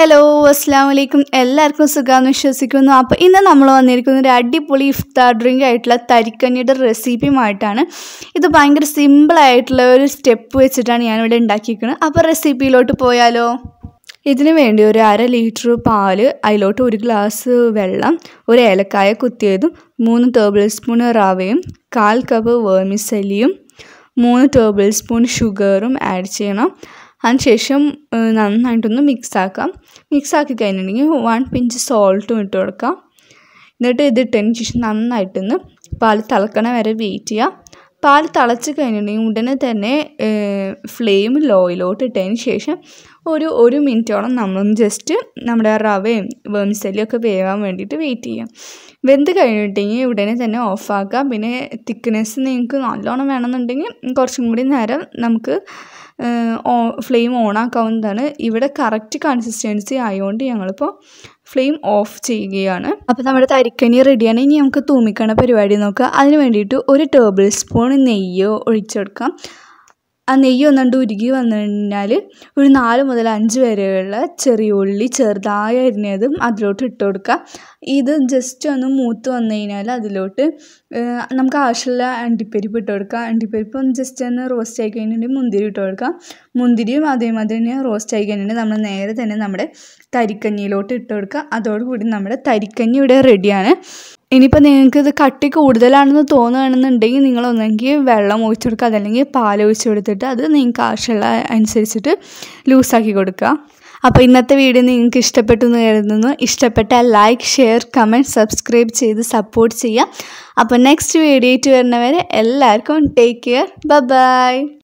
hello അസ്സാം വലൈക്കും എല്ലാവർക്കും സുഖമാണെന്ന് വിശ്വസിക്കുന്നു അപ്പോൾ ഇന്ന് നമ്മൾ വന്നിരിക്കുന്ന ഒരു അടിപൊളി ഇഫ്താർ ഡ്രിങ്ക് ആയിട്ടുള്ള തരിക്കഞ്ഞിയുടെ റെസിപ്പിയുമായിട്ടാണ് ഇത് ഭയങ്കര സിമ്പിളായിട്ടുള്ള ഒരു സ്റ്റെപ്പ് വെച്ചിട്ടാണ് ഞാനിവിടെ ഉണ്ടാക്കിയിരിക്കുന്നത് അപ്പോൾ റെസിപ്പിയിലോട്ട് പോയാലോ ഇതിന് വേണ്ടി ഒരു അര ലിറ്റർ പാല് അതിലോട്ട് ഒരു ഗ്ലാസ് വെള്ളം ഒരു ഏലക്കായ കുത്തിയതും മൂന്ന് ടേബിൾ സ്പൂൺ റവയും കാൽ കപ്പ് വേമിസലിയും മൂന്ന് ടേബിൾ സ്പൂൺ ഷുഗറും ആഡ് ചെയ്യണം അതിനുശേഷം ഏഹ്, നന്നായിട്ടൊന്ന് മിക്സ് ആക്കാം മിക്സ് ആക്കി കഴിഞ്ഞിട്ടുണ്ടെങ്കിൽ വൺ പിഞ്ച് സോൾട്ടും ഇട്ട് കൊടുക്കാം എന്നിട്ട് ഇത് ഇട്ടതിന് ശേഷം നന്നായിട്ടൊന്ന് പാൽ തിളക്കണ വരെ വെയിറ്റ് ചെയ്യുക പാൽ തിളച്ച് കഴിഞ്ഞിട്ടുണ്ടെങ്കിൽ ഉടനെ തന്നെ ഫ്ലെയിം ലോയിലോട്ട് ഇട്ടതിന് ശേഷം ഒരു ഒരു മിനിറ്റോളം നമ്മൾ ജസ്റ്റ് നമ്മുടെ റവയും വേമിസലിയും ഒക്കെ വേവാൻ വേണ്ടിയിട്ട് വെയിറ്റ് ചെയ്യാം വെന്ത് കഴിഞ്ഞിട്ടുണ്ടെങ്കിൽ ഉടനെ തന്നെ ഓഫാക്കാം പിന്നെ തിക്നെസ് നിങ്ങൾക്ക് നല്ലോണം വേണമെന്നുണ്ടെങ്കിൽ കുറച്ചും കൂടി നേരം നമുക്ക് ഫ്ലെയിം ഓൺ ആക്കാവുന്നതാണ് ഇവിടെ കറക്റ്റ് കൺസിസ്റ്റൻസി ആയതുകൊണ്ട് ഞങ്ങളിപ്പോൾ ഫ്ലെയിം ഓഫ് ചെയ്യുകയാണ് അപ്പോൾ നമ്മുടെ തരിക്കനി റെഡിയാണ് ഇനി നമുക്ക് തൂമിക്കണ പരിപാടി നോക്കുക അതിന് വേണ്ടിയിട്ട് ഒരു ടേബിൾ സ്പൂൺ നെയ്യ് ഒഴിച്ചെടുക്കാം ആ നെയ്യ് ഒന്നുകൊണ്ട് ഉരുകി വന്നു കഴിഞ്ഞാൽ ഒരു നാല് മുതൽ അഞ്ച് വരെയുള്ള ചെറിയ ഉള്ളി ചെറുതായി അരിഞ്ഞതും അതിലോട്ട് ഇട്ട് കൊടുക്കുക ഇത് ജസ്റ്റ് ഒന്ന് മൂത്ത് വന്നു കഴിഞ്ഞാൽ അതിലോട്ട് ഏഹ്, നമുക്ക് ആവശ്യമുള്ള അണ്ടിപ്പരിപ്പ് ഇട്ട് കൊടുക്കുക അണ്ടിപ്പരിപ്പ് ഒന്ന് ജസ്റ്റ് ഒന്ന് റോസ്റ്റ് ആയി കഴിഞ്ഞിട്ടുണ്ടെങ്കിൽ മുന്തിരി ഇട്ട് കൊടുക്കുക മുന്തിരിയും അതേമാതിരി തന്നെ റോസ്റ്റ് ആയി കഴിഞ്ഞിട്ടുണ്ടെങ്കിൽ നമ്മൾ നേരെ തന്നെ നമ്മുടെ തരിക്കഞ്ഞിയിലോട്ട് ഇട്ട് കൊടുക്കുക അതോടുകൂടി നമ്മുടെ തരിക്കഞ്ഞി ഇവിടെ റെഡിയാണ് ഇനിയിപ്പോൾ നിങ്ങൾക്ക് ഇത് കട്ടി കൂടുതലാണെന്ന് തോന്നുകയാണെന്നുണ്ടെങ്കിൽ നിങ്ങൾ ഒന്നെങ്കിൽ വെള്ളം ഒഴിച്ചു കൊടുക്കുക അതല്ലെങ്കിൽ പാൽ ഒഴിച്ച് കൊടുത്തിട്ട് അത് നിങ്ങൾക്ക് ആവശ്യമുള്ള അനുസരിച്ചിട്ട് ലൂസാക്കി കൊടുക്കുക അപ്പോൾ ഇന്നത്തെ വീഡിയോ നിങ്ങൾക്ക് ഇഷ്ടപ്പെട്ടു എന്ന് കരുതുന്നു ഇഷ്ടപ്പെട്ടാൽ ലൈക്ക് ഷെയർ കമൻറ്റ് സബ്സ്ക്രൈബ് ചെയ്ത് സപ്പോർട്ട് ചെയ്യുക അപ്പോൾ നെക്സ്റ്റ് വീഡിയോ ആയിട്ട് വരുന്നവരെ എല്ലാവർക്കും ടേക്ക് കെയർ ബൈ